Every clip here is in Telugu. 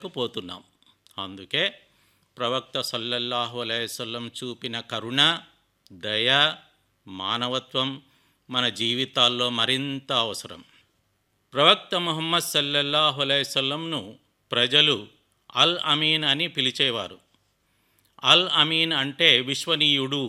పోతున్నాం అందుకే ప్రవక్త సల్లల్లాహు అలైవల్లం చూపిన కరుణ దయ మానవత్వం మన జీవితాల్లో మరింత అవసరం ప్రవక్త ముహమ్మద్ సల్లల్లాహు అలైవల్లంను ప్రజలు అల్ అమీన్ అని పిలిచేవారు అల్ అమీన్ అంటే విశ్వనీయుడు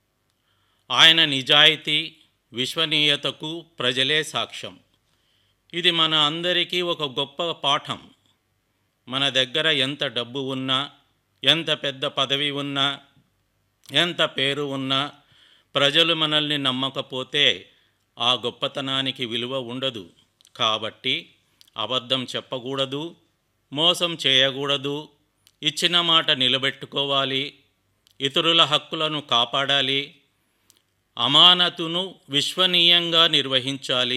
ఆయన నిజాయితీ విశ్వనీయతకు ప్రజలే సాక్ష్యం ఇది మన అందరికీ ఒక గొప్ప పాఠం మన దగ్గర ఎంత డబ్బు ఉన్నా ఎంత పెద్ద పదవి ఉన్నా ఎంత పేరు ఉన్నా ప్రజలు మనల్ని నమ్మకపోతే ఆ గొప్పతనానికి విలువ ఉండదు కాబట్టి అబద్ధం చెప్పకూడదు మోసం చేయకూడదు ఇచ్చిన మాట నిలబెట్టుకోవాలి ఇతరుల హక్కులను కాపాడాలి అమానతును విశ్వనీయంగా నిర్వహించాలి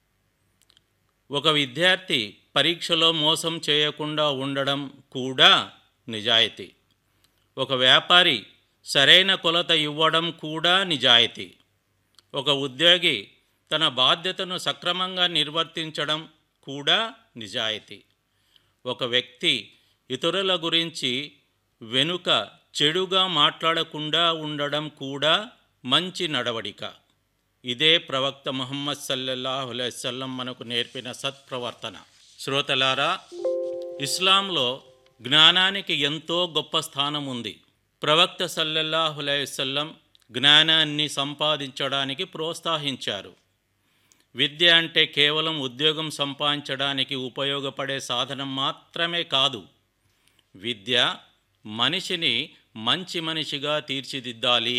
ఒక విద్యార్థి పరీక్షలో మోసం చేయకుండా ఉండడం కూడా నిజాయితీ ఒక వ్యాపారి సరైన కొలత ఇవ్వడం కూడా నిజాయితీ ఒక ఉద్యోగి తన బాధ్యతను సక్రమంగా నిర్వర్తించడం కూడా నిజాయితీ ఒక వ్యక్తి ఇతరుల గురించి వెనుక చెడుగా మాట్లాడకుండా ఉండడం కూడా మంచి నడవడిక ఇదే ప్రవక్త ముహమ్మద్ సల్లల్లాహు అలైవల్లం మనకు నేర్పిన సత్ప్రవర్తన శ్రోతలారా ఇస్లాంలో జ్ఞానానికి ఎంతో గొప్ప స్థానం ఉంది ప్రవక్త సల్లల్లాహు అలైవల్లం జ్ఞానాన్ని సంపాదించడానికి ప్రోత్సహించారు విద్య అంటే కేవలం ఉద్యోగం సంపాదించడానికి ఉపయోగపడే సాధనం మాత్రమే కాదు విద్య మనిషిని మంచి మనిషిగా తీర్చిదిద్దాలి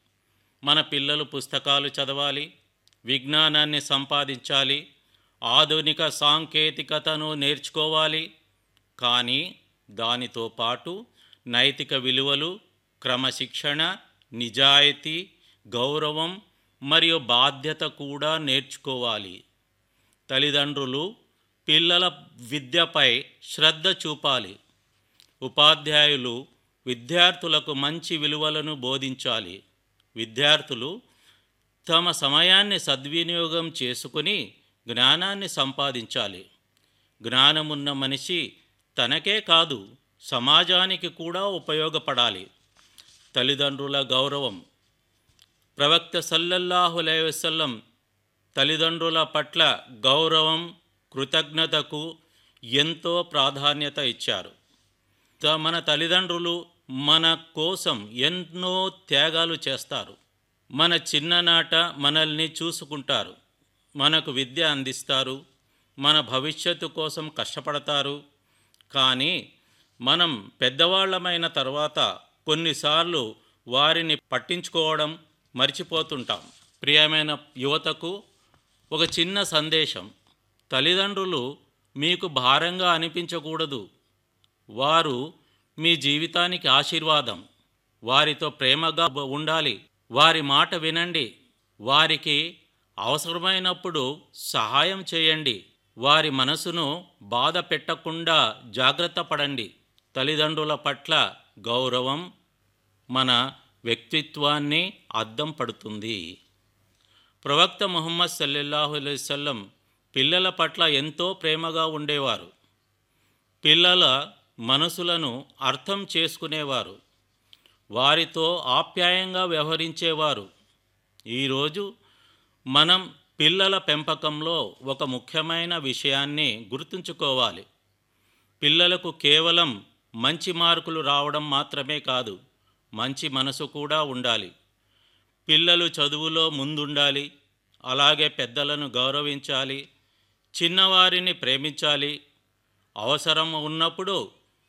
మన పిల్లలు పుస్తకాలు చదవాలి విజ్ఞానాన్ని సంపాదించాలి ఆధునిక సాంకేతికతను నేర్చుకోవాలి కానీ దానితో పాటు నైతిక విలువలు క్రమశిక్షణ నిజాయితీ గౌరవం మరియు బాధ్యత కూడా నేర్చుకోవాలి తల్లిదండ్రులు పిల్లల విద్యపై శ్రద్ధ చూపాలి ఉపాధ్యాయులు విద్యార్థులకు మంచి విలువలను బోధించాలి విద్యార్థులు తమ సమయాన్ని సద్వినియోగం చేసుకుని జ్ఞానాన్ని సంపాదించాలి జ్ఞానమున్న మనిషి తనకే కాదు సమాజానికి కూడా ఉపయోగపడాలి తల్లిదండ్రుల గౌరవం ప్రవక్త సల్లల్లాహు వసల్లం తల్లిదండ్రుల పట్ల గౌరవం కృతజ్ఞతకు ఎంతో ప్రాధాన్యత ఇచ్చారు త- మన తల్లిదండ్రులు మన కోసం ఎన్నో త్యాగాలు చేస్తారు మన చిన్ననాట మనల్ని చూసుకుంటారు మనకు విద్య అందిస్తారు మన భవిష్యత్తు కోసం కష్టపడతారు కానీ మనం పెద్దవాళ్ళమైన తర్వాత కొన్నిసార్లు వారిని పట్టించుకోవడం మర్చిపోతుంటాం ప్రియమైన యువతకు ఒక చిన్న సందేశం తల్లిదండ్రులు మీకు భారంగా అనిపించకూడదు వారు మీ జీవితానికి ఆశీర్వాదం వారితో ప్రేమగా బ- ఉండాలి వారి మాట వినండి వారికి అవసరమైనప్పుడు సహాయం చేయండి వారి మనసును బాధ పెట్టకుండా జాగ్రత్త పడండి తల్లిదండ్రుల పట్ల గౌరవం మన వ్యక్తిత్వాన్ని అద్దం పడుతుంది ప్రవక్త ముహమ్మద్ సల్లల్లాహు అలైవల్లం పిల్లల పట్ల ఎంతో ప్రేమగా ఉండేవారు పిల్లల మనసులను అర్థం చేసుకునేవారు వారితో ఆప్యాయంగా వ్యవహరించేవారు ఈరోజు మనం పిల్లల పెంపకంలో ఒక ముఖ్యమైన విషయాన్ని గుర్తుంచుకోవాలి పిల్లలకు కేవలం మంచి మార్కులు రావడం మాత్రమే కాదు మంచి మనసు కూడా ఉండాలి పిల్లలు చదువులో ముందుండాలి అలాగే పెద్దలను గౌరవించాలి చిన్నవారిని ప్రేమించాలి అవసరం ఉన్నప్పుడు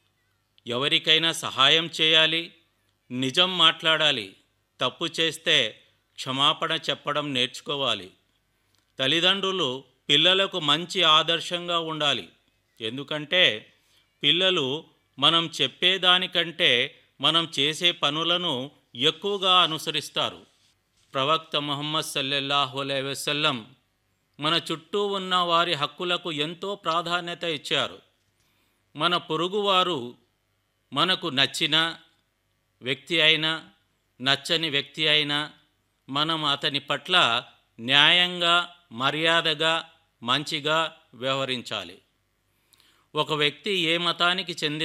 ఎవరికైనా సహాయం చేయాలి నిజం మాట్లాడాలి తప్పు చేస్తే క్షమాపణ చెప్పడం నేర్చుకోవాలి తల్లిదండ్రులు పిల్లలకు మంచి ఆదర్శంగా ఉండాలి ఎందుకంటే పిల్లలు మనం చెప్పేదానికంటే మనం చేసే పనులను ఎక్కువగా అనుసరిస్తారు ప్రవక్త ముహమ్మద్ సల్లల్లాహు అలైహి వసల్లం మన చుట్టూ ఉన్న వారి హక్కులకు ఎంతో ప్రాధాన్యత ఇచ్చారు మన పొరుగువారు మనకు నచ్చిన వ్యక్తి అయినా నచ్చని వ్యక్తి అయినా మనం అతని పట్ల న్యాయంగా మర్యాదగా మంచిగా వ్యవహరించాలి ఒక వ్యక్తి ఏ మతానికి చెందిన